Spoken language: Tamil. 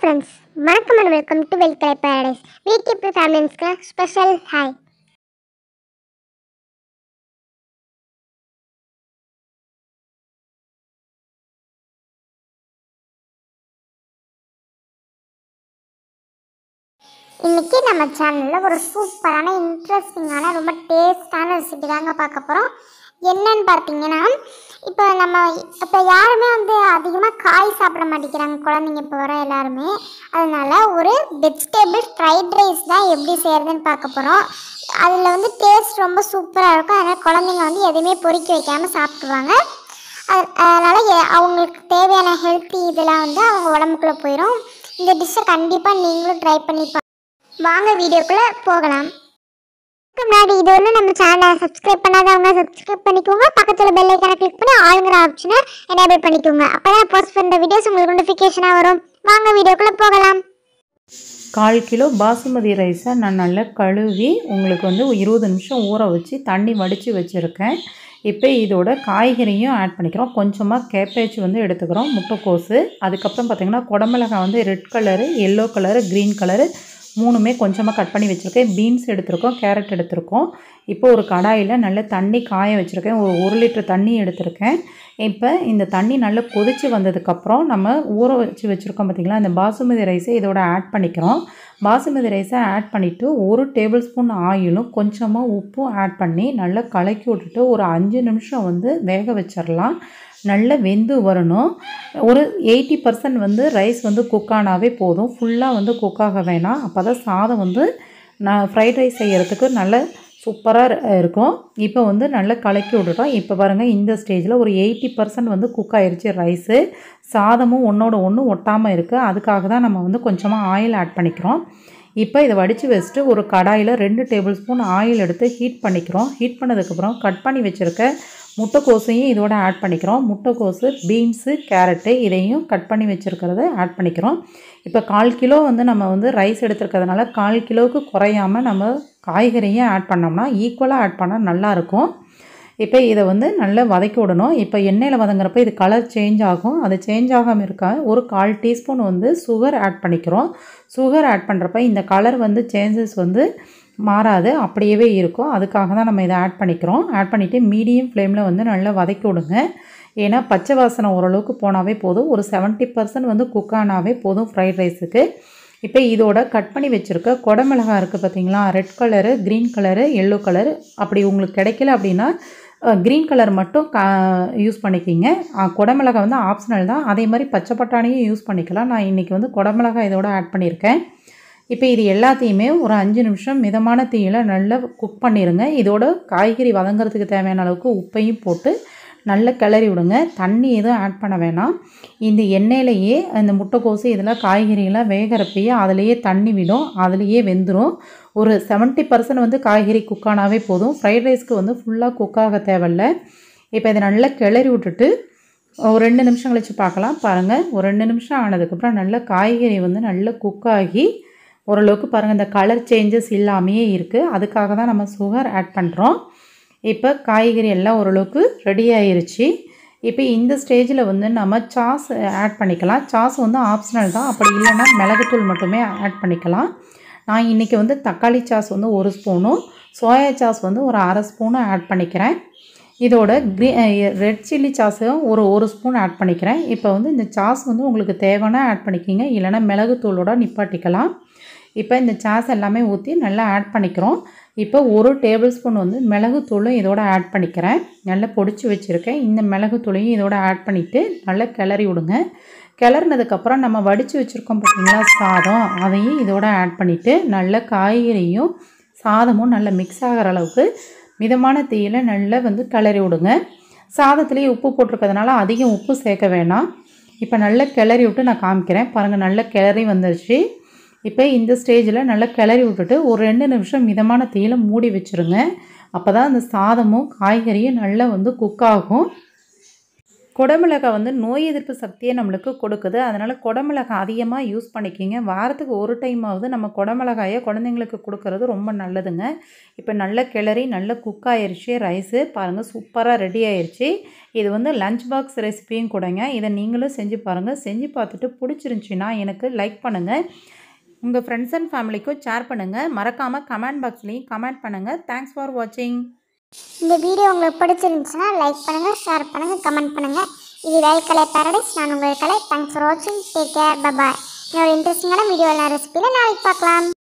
ஃப்ரெண்ட்ஸ் வணக்கம் and welcome to Velkalai paradise வீட்டு ஃபேமிலிஸ்க்கு ஸ்பெஷல் ஹாய் இன்னைக்கு நம்ம சேனலில் ஒரு சூப்பரான இன்ட்ரெஸ்டிங்கான ரொம்ப டேஸ்டான ரெசிபி தாங்க பார்க்க போகிறோம் என்னன்னு பார்த்தீங்கன்னா இப்போ நம்ம இப்போ யாருமே வந்து அதிகமாக காய் சாப்பிட மாட்டேங்கிறாங்க குழந்தைங்க இப்போ வர எல்லாருமே அதனால ஒரு வெஜிடபிள் ஃப்ரைட் ரைஸ் தான் எப்படி செய்கிறதுன்னு பார்க்க போகிறோம் அதில் வந்து டேஸ்ட் ரொம்ப சூப்பராக இருக்கும் அதனால் குழந்தைங்க வந்து எதுவுமே பொறுக்கி வைக்காமல் சாப்பிடுவாங்க அது- அதனால எ- அவங்களுக்கு தேவையான ஹெல்த்தி இதெல்லாம் வந்து அவங்க உடம்புக்குள்ளே போயிடும் இந்த டிஷ்ஷை கண்டிப்பாக நீங்களும் ட்ரை பண்ணி பா வாங்க வீடியோக்குள்ளே போகலாம் அதுக்கு முன்னாடி இது வந்து நம்ம சேனலை சப்ஸ்கிரைப் பண்ணாதவங்க சப்ஸ்கிரைப் பண்ணிக்கோங்க பக்கத்தில் பெல் ஐக்கானை கிளிக் பண்ணி ஆளுங்கிற ஆப்ஷனை எனேபிள் பண்ணிக்கோங்க அப்போ தான் போஸ்ட் பண்ணுற வீடியோஸ் உங்களுக்கு நோட்டிஃபிகேஷனாக வரும் வாங்க வீடியோக்குள்ளே போகலாம் கால் கிலோ பாசுமதி ரைஸை நான் நல்லா கழுவி உங்களுக்கு வந்து ஒரு இருபது நிமிஷம் ஊற வச்சு தண்ணி வடித்து வச்சுருக்கேன் இப்போ இதோட காய்கறியும் ஆட் பண்ணிக்கிறோம் கொஞ்சமாக கேப்பேஜ் வந்து எடுத்துக்கிறோம் முட்டைக்கோஸு அதுக்கப்புறம் பார்த்திங்கன்னா குடமிளகாய் வந்து red colour yellow colour green colour மூணுமே கொஞ்சமாக கட் பண்ணி வச்சுருக்கேன் பீன்ஸ் எடுத்திருக்கோம் கேரட் எடுத்திருக்கோம் இப்போ ஒரு கடாயில் நல்ல தண்ணி காய வச்சுருக்கேன் ஒரு ஒரு லிட்டர் தண்ணி எடுத்திருக்கேன் இப்போ இந்த தண்ணி நல்லா கொதித்து வந்ததுக்கப்புறம் நம்ம ஊற வச்சு வச்சுருக்கோம் பார்த்திங்களா இந்த பாசுமதி ரைஸை இதோட ஆட் பண்ணிக்கிறோம் பாசுமதி ரைஸை ஆட் பண்ணிவிட்டு ஒரு டேபிள் ஸ்பூன் ஆயிலும் கொஞ்சமாக உப்பும் ஆட் பண்ணி நல்லா கலக்கி விட்டுட்டு ஒரு அஞ்சு நிமிஷம் வந்து வேக வச்சிடலாம் நல்லா வெந்து வரணும் ஒரு எயிட்டி பர்சன்ட் வந்து ரைஸ் வந்து குக் ஆனாவே போதும் ஃபுல்லாக வந்து குக் ஆக வேணாம் அப்போ தான் சாதம் வந்து நான் ஃப்ரைட் ரைஸ் செய்கிறதுக்கு நல்ல சூப்பராக இருக்கும் இப்போ வந்து நல்லா கலக்கி விட்டுட்டோம் இப்போ பாருங்கள் இந்த ஸ்டேஜில் ஒரு எயிட்டி பர்சன்ட் வந்து குக் ஆயிருச்சு ரைஸு சாதமும் ஒன்றோட ஒன்று ஒட்டாமல் இருக்குது அதுக்காக தான் நம்ம வந்து கொஞ்சமாக ஆயில் ஆட் பண்ணிக்கிறோம் இப்போ இதை வடித்து வச்சுட்டு ஒரு கடாயில் ரெண்டு டேபிள் ஸ்பூன் ஆயில் எடுத்து ஹீட் பண்ணிக்கிறோம் ஹீட் பண்ணதுக்கப்புறம் கட் பண்ணி வச்சுருக்க முட்டைக்கோசையும் இதோட ஆட் பண்ணிக்கிறோம் முட்டைக்கோசு பீன்ஸு கேரட்டு இதையும் கட் பண்ணி வச்சுருக்கிறத ஆட் பண்ணிக்கிறோம் இப்போ கால் கிலோ வந்து நம்ம வந்து ரைஸ் எடுத்துருக்கிறதுனால கால் கிலோவுக்கு குறையாமல் நம்ம காய்கறியும் ஆட் பண்ணோம்னா ஈக்குவலாக ஆட் பண்ணால் நல்லாயிருக்கும் இப்போ இதை வந்து நல்லா வதக்கி விடணும் இப்போ எண்ணெயில் வதங்குறப்ப இது கலர் சேஞ்ச் ஆகும் அது சேஞ்ச் ஆகாமல் இருக்க ஒரு கால் டீஸ்பூன் வந்து சுகர் ஆட் பண்ணிக்கிறோம் சுகர் ஆட் பண்ணுறப்ப இந்த கலர் வந்து சேஞ்சஸ் வந்து மாறாது அப்படியே இருக்கும் அதுக்காக தான் நம்ம இதை ஆட் பண்ணிக்கிறோம் ஆட் பண்ணிவிட்டு மீடியம் ஃப்ளேமில் வந்து நல்லா வதக்கி விடுங்க ஏன்னா பச்சை வாசனை ஓரளவுக்கு போனாவே போதும் ஒரு 70% பர்சன்ட் வந்து குக் ஆனாவே போதும் ஃப்ரைட் ரைஸுக்கு இப்போ இதோட கட் பண்ணி வச்சுருக்க குடமிளகாய் இருக்குது பார்த்தீங்களா red colour green colour yellow colour அப்படி உங்களுக்கு கிடைக்கல அப்படின்னா க்ரீன் கலர் மட்டும் கா யூஸ் பண்ணிக்கிங்க அஹ், குடமிளகாய் வந்து ஆப்ஷனல் தான் அதே மாதிரி பச்சை பட்டாணியும் யூஸ் பண்ணிக்கலாம் நான் இன்றைக்கி வந்து குடமிளகாய் இதோட ஆட் பண்ணியிருக்கேன் இப்போ இது எல்லாத்தையுமே ஒரு அஞ்சு நிமிஷம் மிதமான தீயில நல்லா குக் பண்ணிடுங்க இதோட காய்கறி வதங்குறதுக்கு தேவையான அளவுக்கு உப்பையும் போட்டு நல்லா கிளறி விடுங்க தண்ணி எதுவும் ஆட் பண்ண வேணாம் இந்த எண்ணெயிலேயே இந்த முட்டைக்கோசு இதெல்லாம் காய்கறியெல்லாம் வேகிறப்பயே அதுலேயே தண்ணி விடும் அதுலேயே வெந்துடும் ஒரு 70% பர்சன்ட் வந்து காய்கறி குக் ஆனாவே போதும் ஃப்ரைட் ரைஸ்க்கு வந்து ஃபுல்லாக குக் ஆக தேவையில்ல இப்போ இதை நல்லா கிளறி விட்டுட்டு ஒரு ரெண்டு நிமிஷம் கழிச்சு பார்க்கலாம் பாருங்கள் ஒரு ரெண்டு நிமிஷம் ஆனதுக்கப்புறம் நல்லா காய்கறி வந்து நல்லா குக் ஆகி ஓரளவுக்கு பாருங்கள் இந்த கலர் சேஞ்சஸ் இல்லாமையே இருக்குது அதுக்காக தான் நம்ம சுகர் ஆட் பண்ணுறோம் இப்போ காய்கறி எல்லாம் ஓரளவுக்கு ரெடி ஆயிருச்சு இப்போ இந்த ஸ்டேஜில் வந்து நம்ம சாஸ் ஆட் பண்ணிக்கலாம் சாஸ் வந்து ஆப்ஷனல் தான் அப்படி இல்லைன்னா மிளகுத்தூள் மட்டுமே ஆட் பண்ணிக்கலாம் நான் இன்றைக்கி வந்து தக்காளி சாஸ் வந்து ஒரு ஸ்பூனும் சோயா சாஸ் வந்து ஒரு அரை ஸ்பூனும் ஆட் பண்ணிக்கிறேன் இதோட க்ரீ ரெட் சில்லி சாஸும் ஒரு ஒரு ஸ்பூன் ஆட் பண்ணிக்கிறேன் இப்போ வந்து இந்த சாஸ் வந்து உங்களுக்கு தேவைன்னா ஆட் பண்ணிக்கிங்க இல்லைன்னா மிளகுத்தூளோட நிப்பாட்டிக்கலாம் இப்போ இந்த சாஸ் எல்லாமே ஊற்றி நல்லா ஆட் பண்ணிக்கிறோம் இப்போ ஒரு டேபிள் ஸ்பூன் வந்து மிளகுத்தூளும் இதோட ஆட் பண்ணிக்கிறேன் நல்லா பொடிச்சு வச்சுருக்கேன் இந்த மிளகுத்தூளையும் இதோட ஆட் பண்ணிவிட்டு நல்லா கிளறி விடுங்க கிளறினதுக்கப்புறம் நம்ம வடித்து வச்சுருக்கோம் பார்த்தீங்களா சாதம் அதையும் இதோட ஆட் பண்ணிவிட்டு நல்ல காய்கறியும் சாதமும் நல்லா மிக்ஸ் ஆகிற அளவுக்கு மிதமான தீயில நல்லா வந்து கிளறி விடுங்க சாதத்துலேயே உப்பு போட்டிருக்கிறதுனால அதிகம் உப்பு சேர்க்க வேணாம் இப்போ நல்லா கிளறி விட்டு நான் காமிக்கிறேன் பாருங்கள் நல்லா கிளறி வந்துருச்சு இப்போ இந்த ஸ்டேஜில் நல்லா கிளறி விட்டுட்டு ஒரு ரெண்டு நிமிஷம் மிதமான தீயில மூடி வச்சுருங்க அப்போ தான் அந்த சாதமும் காய்கறியும் நல்லா வந்து குக் ஆகும் குடமிளகாய் வந்து நோய் எதிர்ப்பு சக்தியை நம்மளுக்கு கொடுக்குது அதனால் குடமிளகாய் அதிகமாக யூஸ் பண்ணிக்கிங்க வாரத்துக்கு ஒரு டைமாவது நம்ம குடமிளகாயை குழந்தைங்களுக்கு கொடுக்கறது ரொம்ப நல்லதுங்க இப்போ நல்ல கிளறி நல்ல குக் ஆயிருச்சு ரைஸு பாருங்கள் சூப்பராக ரெடி ஆயிருச்சு இது வந்து லஞ்ச் பாக்ஸ் ரெசிபியும் கூடங்க இதை நீங்களும் செஞ்சு பாருங்கள் செஞ்சு பார்த்துட்டு பிடிச்சிருந்துச்சின்னா எனக்கு லைக் பண்ணுங்கள் உங்கள் ஃப்ரெண்ட்ஸ் அண்ட் ஃபேமிலிக்கும் ஷேர் பண்ணுங்கள் மறக்காமல் கமெண்ட் பாக்ஸ்லேயும் கமெண்ட் பண்ணுங்கள் தேங்க்ஸ் ஃபார் வாட்சிங் இந்த வீடியோ உங்களுக்கு பிடிச்சிருந்துச்சுன்னா லைக் பண்ணுங்கள் ஷேர் பண்ணுங்கள் கமெண்ட் பண்ணுங்கள் இது வேல்கலை பேரடைஸ் நான் உங்கள் கலை தேங்க்ஸ் ஃபார் வாட்சிங் டேக் கேர் பபாய் இன்னொரு இன்ட்ரெஸ்டிங்கான வீடியோ ரெசிபியில் நாளைக்கு பார்க்கலாம்